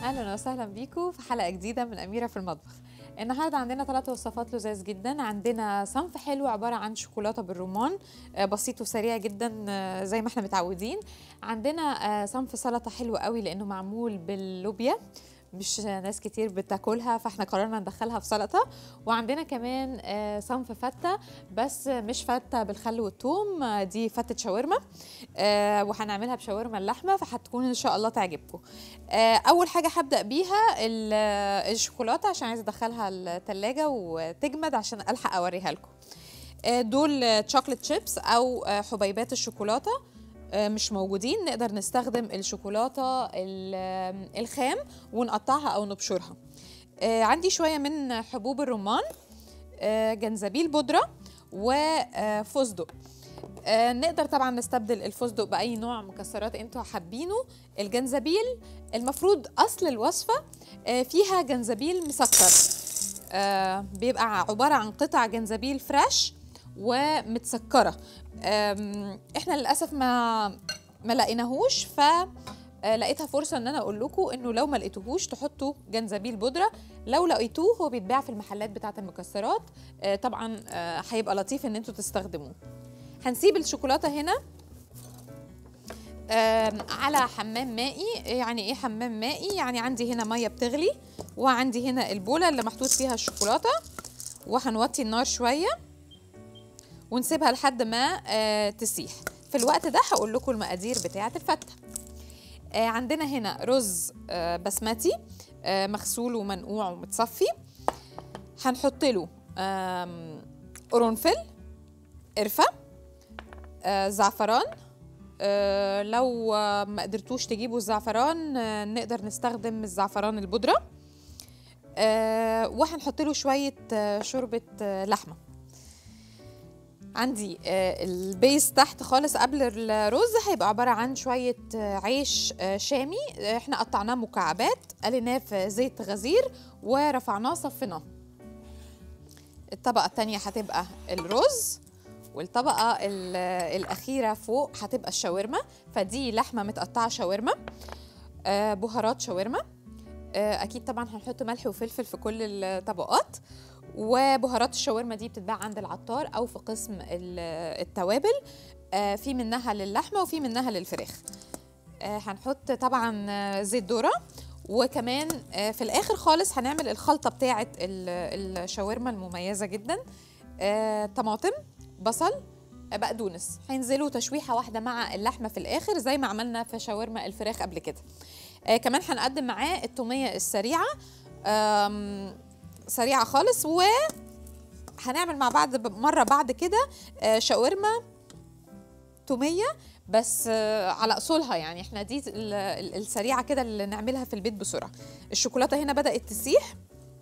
اهلا وسهلا بيكم في حلقه جديده من اميره في المطبخ النهارده عندنا ثلاث وصفات لذاذ جدا عندنا صنف حلو عباره عن شوكولاته بالرمان آه، بسيط وسريع جدا آه، زي ما احنا متعودين عندنا آه، صنف سلطه حلو قوي لانه معمول باللوبيا مش ناس كتير بتاكلها فاحنا قررنا ندخلها في سلطه وعندنا كمان آه، صنف فته بس مش فته بالخل والثوم آه، دي فته شاورما آه، وهنعملها بشاورما اللحمه فهتكون ان شاء الله تعجبكم آه، اول حاجه هبدا بيها ال- آه، الشوكولاته عشان عايزه ادخلها التلاجة وتجمد عشان الحق اوريها لكم آه، دول تشوكلت شيبس او آه، حبيبات الشوكولاته آه، مش موجودين نقدر نستخدم الشوكولاته ال- آه، الخام ونقطعها او نبشرها آه، عندي شويه من حبوب الرمان آه، جنزبيل بودره وفستق آه، نقدر طبعا نستبدل الفستق باي نوع مكسرات انتوا حابينه الجنزبيل المفروض اصل الوصفه آه، فيها جنزبيل مسكر آه، بيبقى عباره عن قطع جنزبيل فريش ومتسكره آم، احنا للاسف ما ما لقيناهوش ف آه، لقيتها فرصه ان انا اقول لكم انه لو ما لقيتوهوش تحطوا جنزبيل بودره لو لقيتوه هو بيتباع في المحلات بتاعه المكسرات آه، طبعا آه، هيبقى لطيف ان انتوا تستخدموه هنسيب الشوكولاته هنا آم، على حمام مائي يعني ايه حمام مائي يعني عندي هنا ميه بتغلي وعندي هنا البوله اللي محطوط فيها الشوكولاته وهنوطي النار شويه ونسيبها لحد ما آه، تسيح في الوقت ده هقول لكم المقادير بتاعه الفته آه، عندنا هنا رز آه، بسمتي آه، مغسول ومنقوع ومتصفي هنحط له آم، قرنفل قرفه آه، زعفران آه، لو آه، ما قدرتوش تجيبوا الزعفران آه، نقدر نستخدم الزعفران البودرة آه، وهنحط له شوية آه، شوربة آه، لحمة عندي آه، البيس تحت خالص قبل الرز هيبقى عبارة عن شوية آه، عيش آه، شامي آه، احنا قطعناه مكعبات قليناه في زيت غزير ورفعناه صفيناه الطبقة التانية هتبقى الرز والطبقة ال- الأخيرة فوق هتبقى الشاورما فدي لحمة متقطعة شاورما آه، بهارات شاورما آه، أكيد طبعا هنحط ملح وفلفل في كل الطبقات وبهارات الشاورما دي بتتباع عند العطار أو في قسم ال- التوابل آه، في منها للحمة وفي منها للفراخ آه، هنحط طبعا آه، زيت ذرة وكمان آه، في الآخر خالص هنعمل الخلطة بتاعة ال- الشاورما المميزة جدا آه، طماطم بصل بقدونس هينزلوا تشويحه واحده مع اللحمه في الاخر زي ما عملنا في شاورما الفراخ قبل كده آه كمان هنقدم معاه التوميه السريعه آم، سريعه خالص وهنعمل مع بعض ب- مره بعد كده آه شاورما توميه بس آه على اصولها يعني احنا دي ال- ال- السريعه كده اللي نعملها في البيت بسرعه الشوكولاته هنا بدات تسيح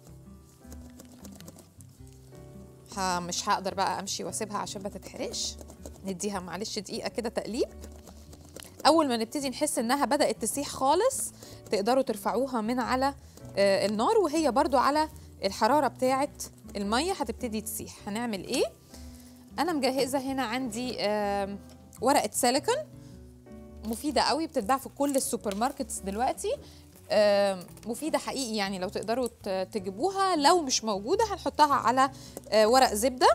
ها مش هقدر بقى امشي واسيبها عشان ما تتحرقش نديها معلش دقيقه كده تقليب اول ما نبتدي نحس انها بدات تسيح خالص تقدروا ترفعوها من على آه، النار وهي برضو على الحراره بتاعه الميه هتبتدي تسيح هنعمل ايه انا مجهزه هنا عندي آم، ورقه سيليكون مفيده قوي بتتباع في كل السوبر ماركتس دلوقتي آم، مفيده حقيقي يعني لو تقدروا ت- تجيبوها لو مش موجوده هنحطها على آه، ورق زبده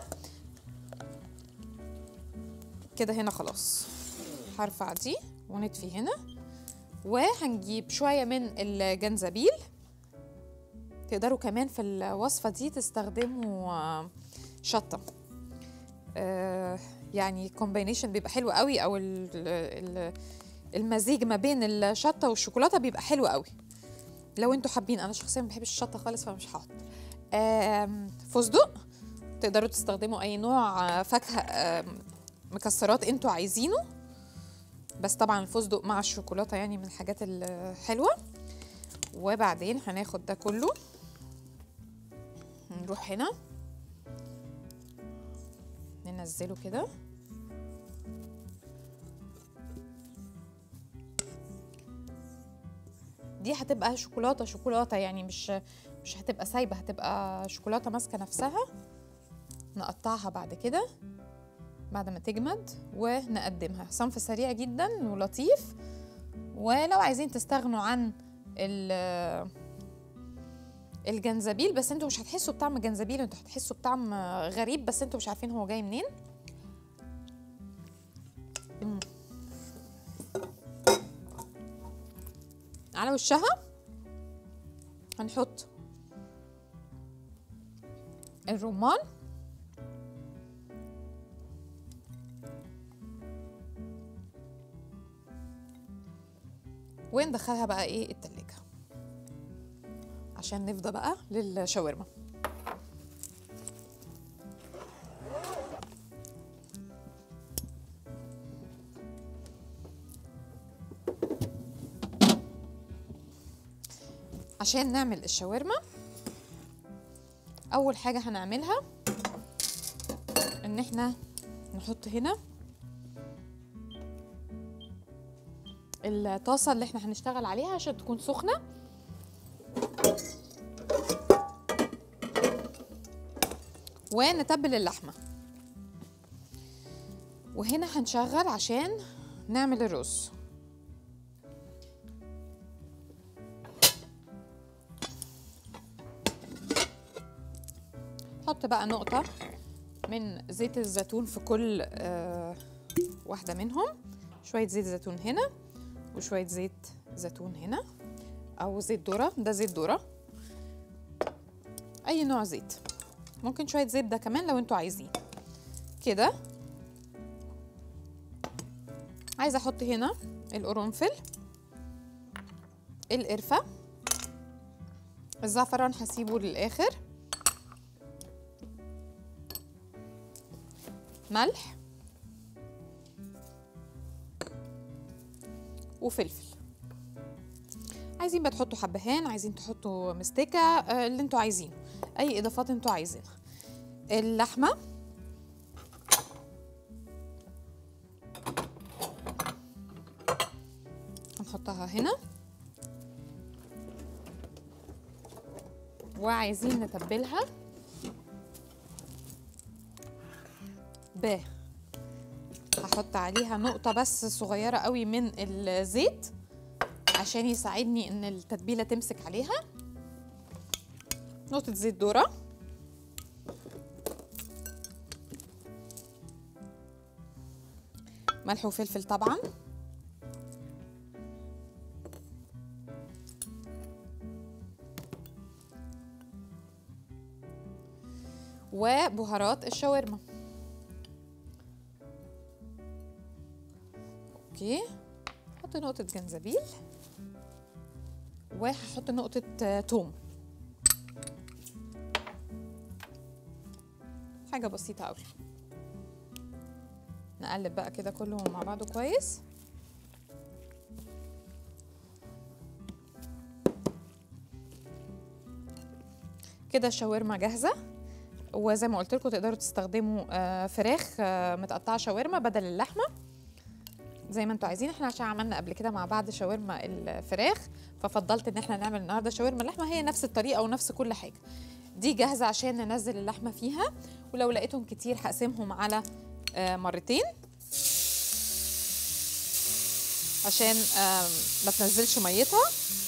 كده هنا خلاص هرفع دي ونطفي هنا وهنجيب شويه من الجنزبيل تقدروا كمان في الوصفه دي تستخدموا آه، شطه آه، يعني كومبينيشن بيبقى حلو قوي او ال- ال- المزيج ما بين الشطه والشوكولاته بيبقى حلو قوي لو انتوا حابين انا شخصيا ما بحبش الشطه خالص فمش هحط آم، فستق تقدروا تستخدموا اي نوع آه، فاكهه آم، مكسرات انتوا عايزينه بس طبعا الفستق مع الشوكولاته يعني من الحاجات الحلوه وبعدين هناخد ده كله نروح هنا ننزله كده دي هتبقى شوكولاته شوكولاته يعني مش مش هتبقى سايبه هتبقى شوكولاته ماسكه نفسها نقطعها بعد كده بعد ما تجمد ونقدمها صنف سريع جدا ولطيف ولو عايزين تستغنوا عن ال- الجنزبيل بس انتوا مش هتحسوا بطعم الجنزبيل انتوا هتحسوا بطعم غريب بس انتوا مش عارفين هو جاي منين مم. على وشها هنحط الرمان وندخلها بقى ايه التلاجة عشان نفضى بقى للشاورما عشان نعمل الشاورما اول حاجه هنعملها ان احنا نحط هنا الطاسه اللي احنا هنشتغل عليها عشان تكون سخنه ونتبل اللحمه وهنا هنشغل عشان نعمل الرز حط بقى نقطة من زيت الزيتون في كل آه واحدة منهم شوية زيت زيتون هنا وشوية زيت زيتون هنا أو زيت ذرة ده زيت ذرة أي نوع زيت ممكن شوية زبدة كمان لو انتوا عايزين كده عايزة أحط هنا القرنفل القرفة الزعفران هسيبه للآخر ملح وفلفل عايزين بقى تحطوا حبهان عايزين تحطوا مستكة آه، اللي انتوا عايزينه اي اضافات انتوا عايزينها اللحمة هنحطها هنا وعايزين نتبلها ب هحط عليها نقطة بس صغيرة قوي من الزيت عشان يساعدني ان التتبيلة تمسك عليها نقطة زيت ذرة ملح وفلفل طبعا وبهارات الشاورما اوكي احط نقطة جنزبيل وهحط نقطة آه، توم حاجة بسيطة قوي نقلب بقى كده كله مع بعضه كويس كده الشاورما جاهزة وزي ما قلت لكم تقدروا تستخدموا آه، فراخ آه، متقطعة شاورما بدل اللحمة زي ما انتوا عايزين احنا عشان عملنا قبل كده مع بعض شاورما الفراخ ففضلت ان احنا نعمل النهارده شاورما اللحمه هي نفس الطريقه ونفس كل حاجه دي جاهزه عشان ننزل اللحمه فيها ولو لقيتهم كتير هقسمهم على آه، مرتين عشان آم، ما تنزلش ميتها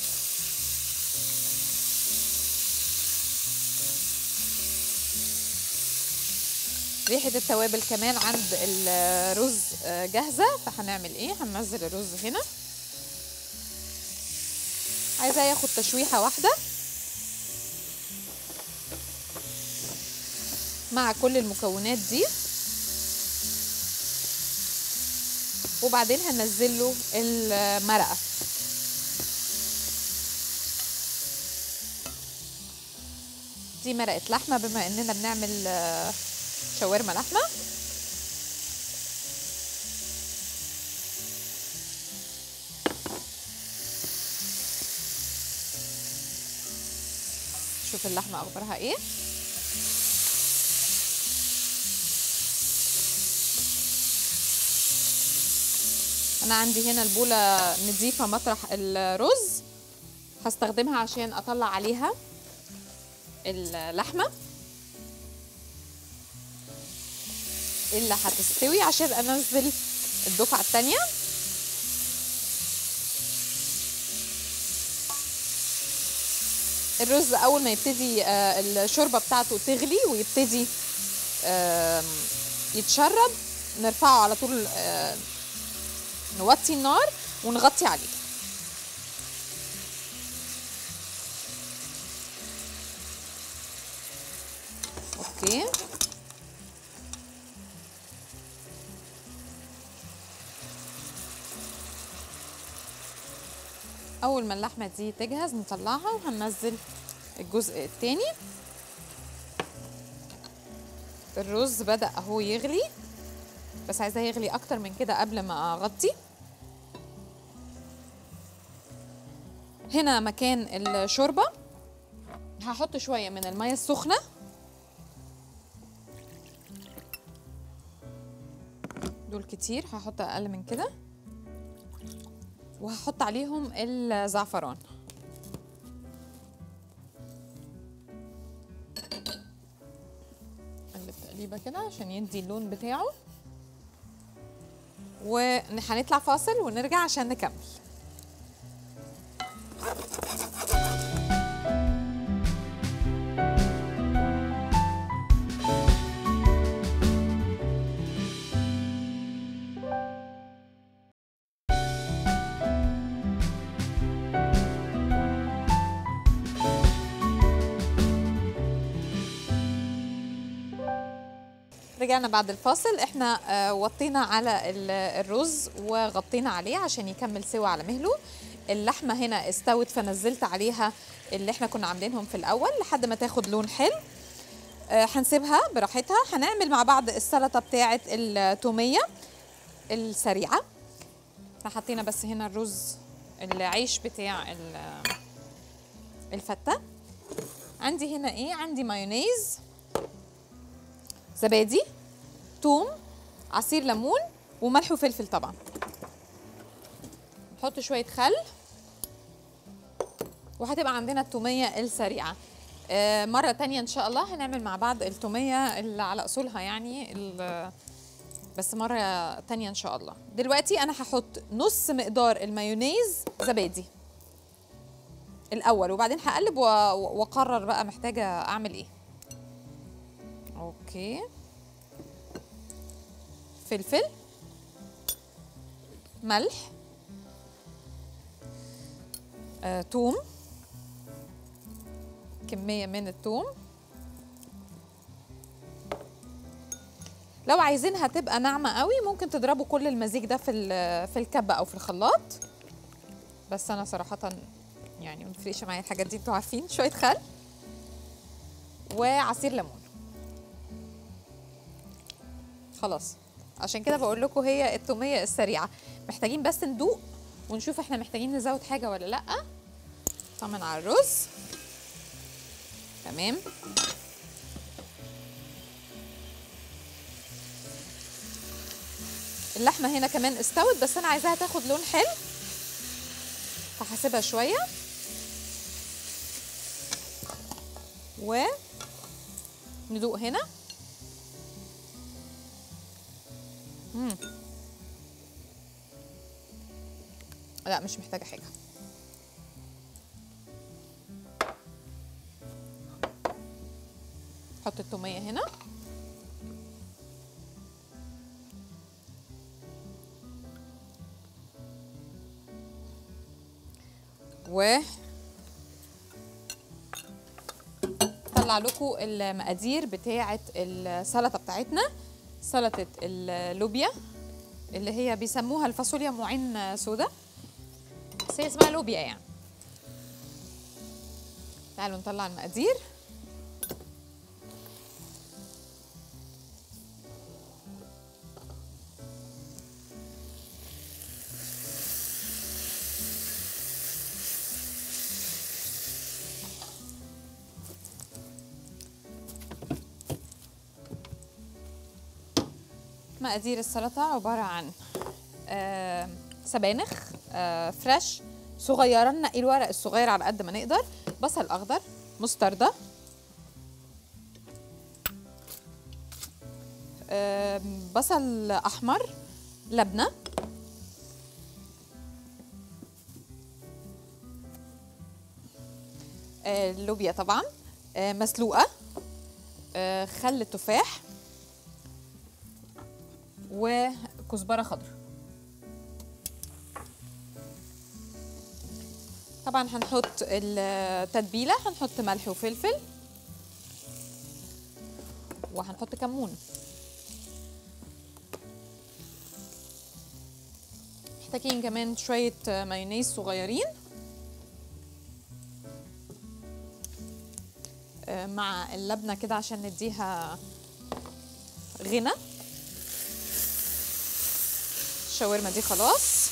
ريحة التوابل كمان عند الرز آه، جاهزة فهنعمل ايه هننزل الرز هنا عايزاه ياخد تشويحة واحدة مع كل المكونات دي وبعدين هننزل له المرقة دي مرقة لحمة بما اننا بنعمل آه، شاورما لحمة شوف اللحمة أخبارها إيه أنا عندي هنا البولة نضيفة مطرح الرز هستخدمها عشان أطلع عليها اللحمة اللي هتستوي عشان أنزل الدفعة التانية الرز اول ما يبتدي آه، الشوربه بتاعته تغلي ويبتدي آم، يتشرب نرفعه على طول آه، نوطي النار ونغطي عليه اوكي اول ما اللحمه دي تجهز نطلعها وهننزل الجزء التاني الرز بدا اهو يغلي بس عايزاه يغلي اكتر من كده قبل ما اغطي هنا مكان الشوربه هحط شويه من الميه السخنه دول كتير هحط اقل من كده وهحط عليهم الزعفران اقلب تقليبه كده عشان يدي اللون بتاعه وهنطلع فاصل ونرجع عشان نكمل رجعنا بعد الفاصل احنا آه، وطينا على ال- الرز وغطينا عليه عشان يكمل سوا على مهله اللحمه هنا استوت فنزلت عليها اللي احنا كنا عاملينهم في الاول لحد ما تاخد لون حلو آه، هنسيبها براحتها هنعمل مع بعض السلطه بتاعه التوميه السريعه احنا حطينا بس هنا الرز العيش بتاع ال- الفته عندي هنا ايه عندي مايونيز زبادي توم عصير ليمون وملح وفلفل طبعا نحط شويه خل وهتبقى عندنا التوميه السريعه آه، مرة تانية إن شاء الله هنعمل مع بعض التومية اللي على أصولها يعني ال- بس مرة تانية إن شاء الله دلوقتي أنا هحط نص مقدار المايونيز زبادي الأول وبعدين هقلب و- وأقرر بقى محتاجة أعمل إيه اوكي فلفل ملح آه، توم كمية من التوم لو عايزينها تبقى ناعمة قوي ممكن تضربوا كل المزيج ده في ال- في الكبة او في الخلاط بس انا صراحة يعني مفرقش معايا الحاجات دي انتوا عارفين شوية خل وعصير ليمون خلاص عشان كده بقول لكم هي التوميه السريعه محتاجين بس ندوق ونشوف احنا محتاجين نزود حاجه ولا لا طمن على الرز تمام اللحمه هنا كمان استوت بس انا عايزاها تاخد لون حلو فهسيبها شويه و ندوق هنا مم. لا مش محتاجة حاجة حط التومية هنا و طلع لكم المقادير بتاعة السلطة بتاعتنا سلطة اللوبيا اللي هي بيسموها الفاصوليا معين سودا بس هي اسمها لوبيا يعني تعالوا نطلع المقادير مقادير السلطة عبارة عن آه، سبانخ آه، فريش صغيرة ننقي الورق الصغير على قد ما نقدر بصل أخضر مستردة آه، بصل أحمر لبنة آه، اللوبيا طبعا آه، مسلوقه آه، خل تفاح وكزبره خضراء طبعا هنحط التتبيله هنحط ملح وفلفل وهنحط كمون محتاجين كمان شويه مايونيز صغيرين آه، مع اللبنه كده عشان نديها غنى الشاورما دي خلاص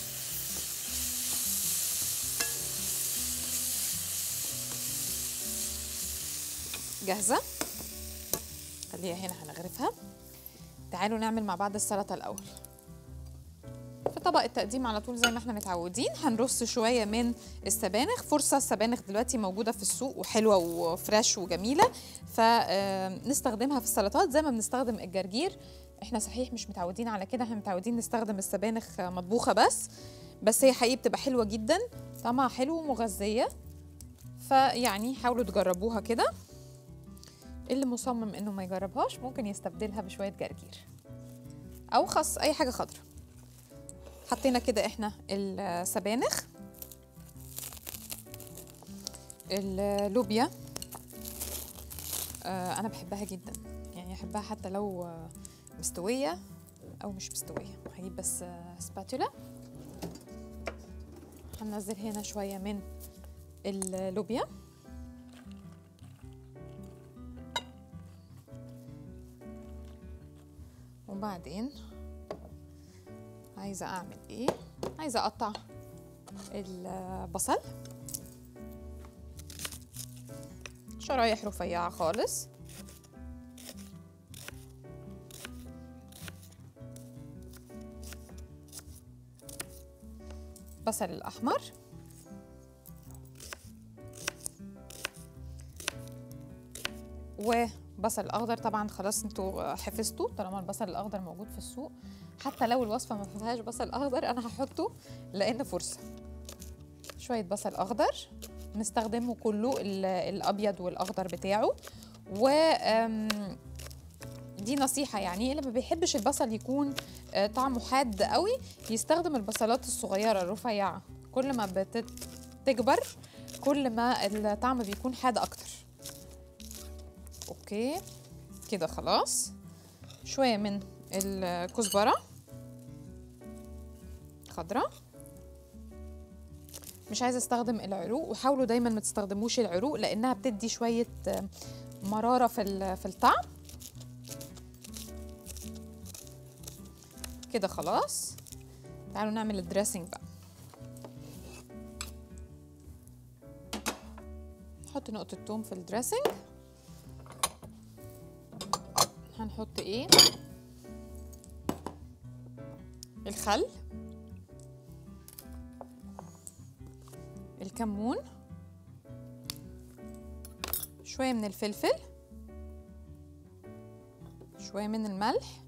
جاهزه خليها هنا هنغرفها تعالوا نعمل مع بعض السلطه الاول في طبق التقديم على طول زي ما احنا متعودين هنرص شويه من السبانخ فرصه السبانخ دلوقتي موجوده في السوق وحلوه وفريش وجميله فنستخدمها في السلطات زي ما بنستخدم الجرجير احنا صحيح مش متعودين على كده احنا متعودين نستخدم السبانخ مطبوخه بس بس هي حقيقي بتبقى حلوه جدا طعمها حلو ومغذيه فيعني حاولوا تجربوها كده اللي مصمم انه ما يجربهاش ممكن يستبدلها بشويه جرجير او خس اي حاجه خضراء حطينا كده احنا السبانخ اللوبيا آه انا بحبها جدا يعني احبها حتى لو آه، مستويه او مش مستويه هجيب بس آه، سباتولا هننزل هنا شويه من اللوبيا وبعدين عايزه اعمل ايه عايزه اقطع البصل شرايح رفيعه خالص بصل الاحمر وبصل الاخضر طبعا خلاص انتوا حفظتوا طالما البصل الاخضر موجود في السوق حتى لو الوصفه ما فيهاش بصل اخضر انا هحطه لان فرصه شويه بصل اخضر نستخدمه كله ال- الابيض والاخضر بتاعه و أم، دي نصيحة يعني اللي ما بيحبش البصل يكون آه، طعمه حاد قوي يستخدم البصلات الصغيرة الرفيعة كل ما بتكبر كل ما الطعم بيكون حاد أكتر أوكي كده خلاص شوية من الكزبرة خضرة مش عايزة استخدم العروق وحاولوا دايما ما تستخدموش العروق لأنها بتدي شوية آه، مرارة في ال- في الطعم كده خلاص تعالوا نعمل الدريسنج بقى نحط نقطة توم في الدريسنج هنحط ايه الخل الكمون شوية من الفلفل شوية من الملح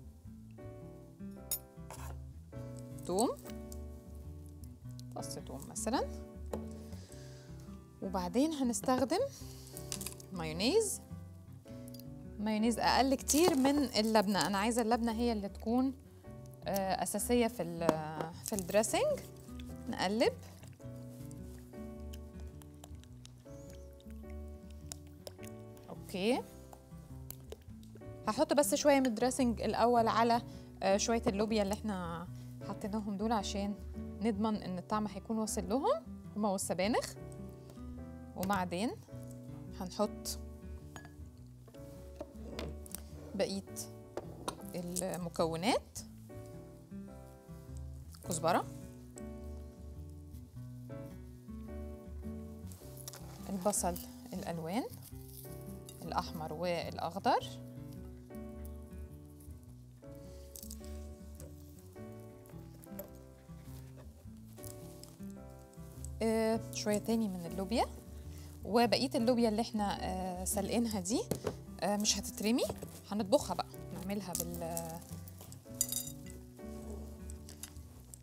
توم فص توم مثلا وبعدين هنستخدم مايونيز مايونيز اقل كتير من اللبنه انا عايزه اللبنه هي اللي تكون آه، اساسيه في ال- في الدريسنج نقلب اوكي هحط بس شويه من الدريسنج الاول على آه، شويه اللوبيا اللي احنا حطيناهم دول عشان نضمن ان الطعم هيكون واصل لهم هما والسبانخ وبعدين هنحط بقيه المكونات كزبره البصل الالوان الاحمر والاخضر آه، شويه تاني من اللوبيا وبقيه اللوبيا اللي احنا آه، سلقينها دي آه، مش هتترمي هنطبخها بقى نعملها بال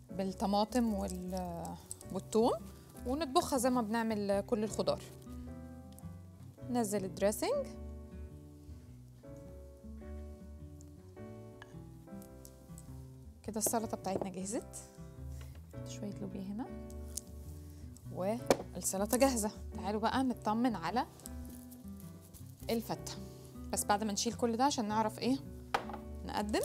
بالطماطم وال والثوم ونطبخها زي ما بنعمل كل الخضار نزل الدريسنج كده السلطة بتاعتنا جهزت شوية لوبيا هنا والسلطة جاهزة تعالوا بقى نطمن على الفتة بس بعد ما نشيل كل ده عشان نعرف ايه نقدم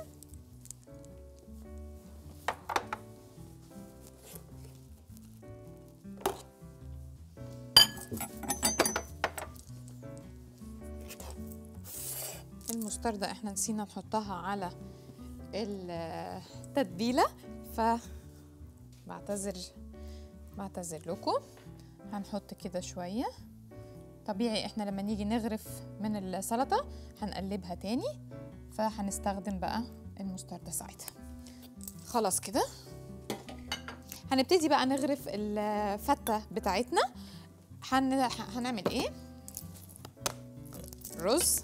المستردة احنا نسينا نحطها على التتبيلة ف بعتذر بعتذر لكم هنحط كده شوية طبيعي احنا لما نيجي نغرف من السلطة هنقلبها تاني فهنستخدم بقى المستردة ساعتها خلاص كده هنبتدي بقى نغرف الفتة بتاعتنا هن... هنعمل ايه رز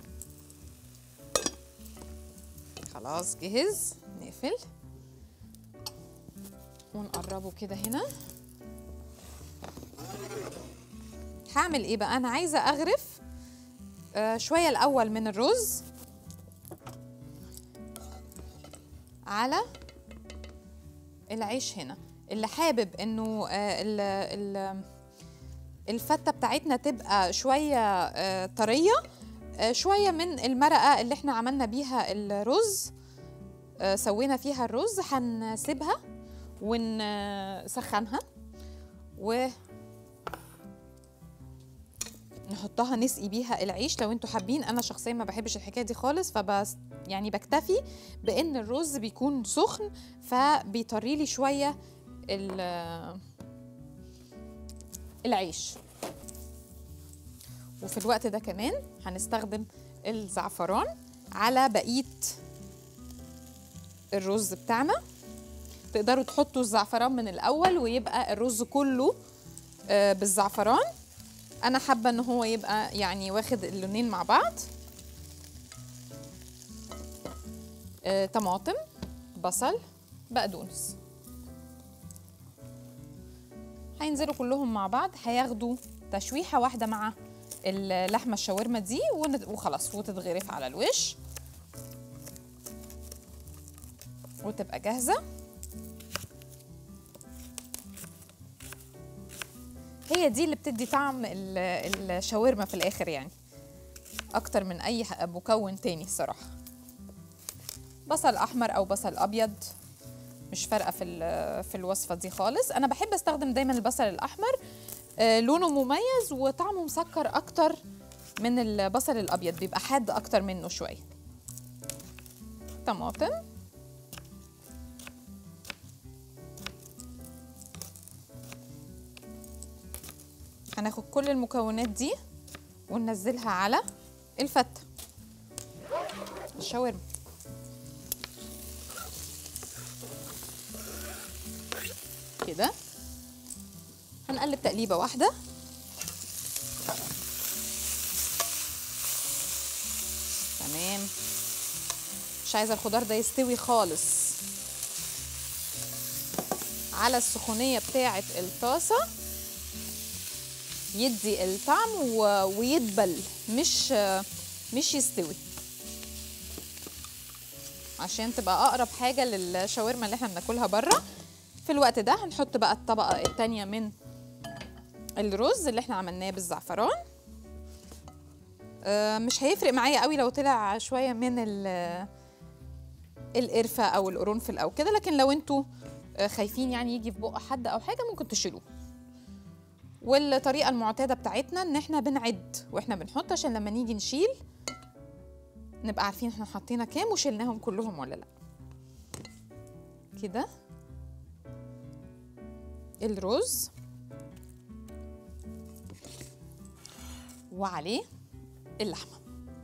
خلاص جهز نقفل ونقربه كده هنا هعمل ايه بقى انا عايزه اغرف آه شويه الاول من الرز على العيش هنا اللي حابب انه آه ال ال الفته بتاعتنا تبقى شويه آه طريه آه شويه من المرقه اللي احنا عملنا بيها الرز آه سوينا فيها الرز هنسيبها ونسخنها و نحطها نسقي بيها العيش لو انتوا حابين انا شخصيا ما بحبش الحكايه دي خالص فبس يعني بكتفي بان الرز بيكون سخن فبيطري لي شويه العيش وفي الوقت ده كمان هنستخدم الزعفران على بقيه الرز بتاعنا تقدروا تحطوا الزعفران من الاول ويبقى الرز كله بالزعفران انا حابه ان هو يبقى يعني واخد اللونين مع بعض آه، طماطم بصل بقدونس هينزلوا كلهم مع بعض هياخدوا تشويحه واحده مع اللحمه الشاورما دي وخلاص وتتغرف على الوش وتبقى جاهزه هي دي اللي بتدي طعم الشاورما في الاخر يعني اكتر من اي مكون تاني الصراحه بصل احمر او بصل ابيض مش فارقه في في الوصفه دي خالص انا بحب استخدم دايما البصل الاحمر آه لونه مميز وطعمه مسكر اكتر من البصل الابيض بيبقى حاد اكتر منه شويه طماطم هناخد كل المكونات دي وننزلها على الفتة الشاورما كده هنقلب تقليبة واحدة تمام مش عايزة الخضار ده يستوي خالص على السخونية بتاعة الطاسة يدي الطعم ويدبل مش مش يستوي عشان تبقى اقرب حاجه للشاورما اللي احنا بناكلها بره في الوقت ده هنحط بقى الطبقه التانية من الرز اللي احنا عملناه بالزعفران مش هيفرق معايا قوي لو طلع شويه من القرفه او القرنفل او كده لكن لو انتوا خايفين يعني يجي في بق حد او حاجه ممكن تشيلوه والطريقه المعتاده بتاعتنا ان احنا بنعد واحنا بنحط عشان لما نيجي نشيل نبقى عارفين احنا حطينا كام وشيلناهم كلهم ولا لا كده الرز وعليه اللحمه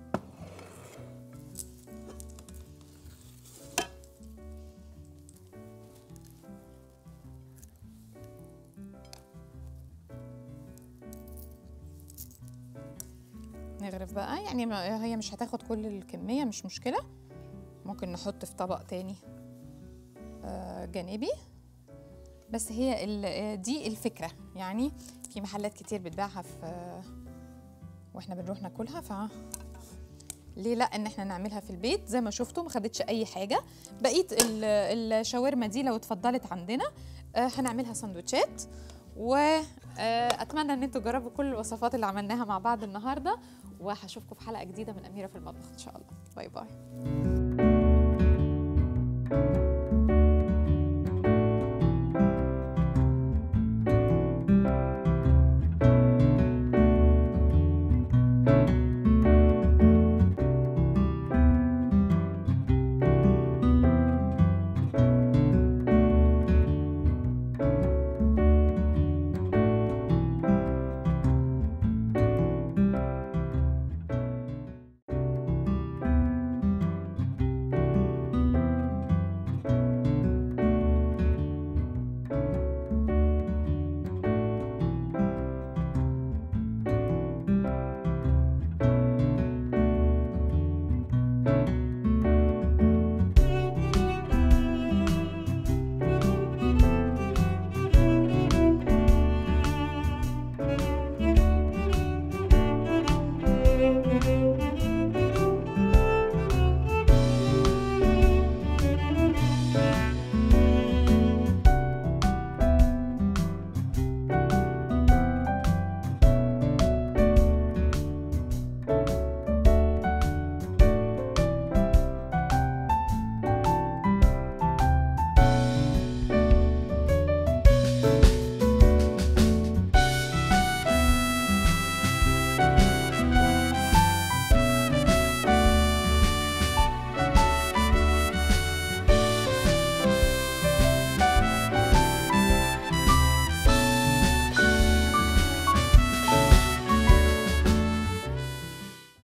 نغرف بقى يعني هي مش هتاخد كل الكمية مش مشكلة ممكن نحط في طبق تاني جانبي بس هي دي الفكرة يعني في محلات كتير بتبيعها في واحنا بنروح ناكلها ف ليه لا ان احنا نعملها في البيت زي ما شفتوا ما خدتش اي حاجه بقيه ال- الشاورما دي لو اتفضلت عندنا آه، هنعملها سندوتشات واتمنى ان انتوا تجربوا كل الوصفات اللي عملناها مع بعض النهارده وهشوفكم في حلقه جديده من اميره في المطبخ ان شاء الله باي باي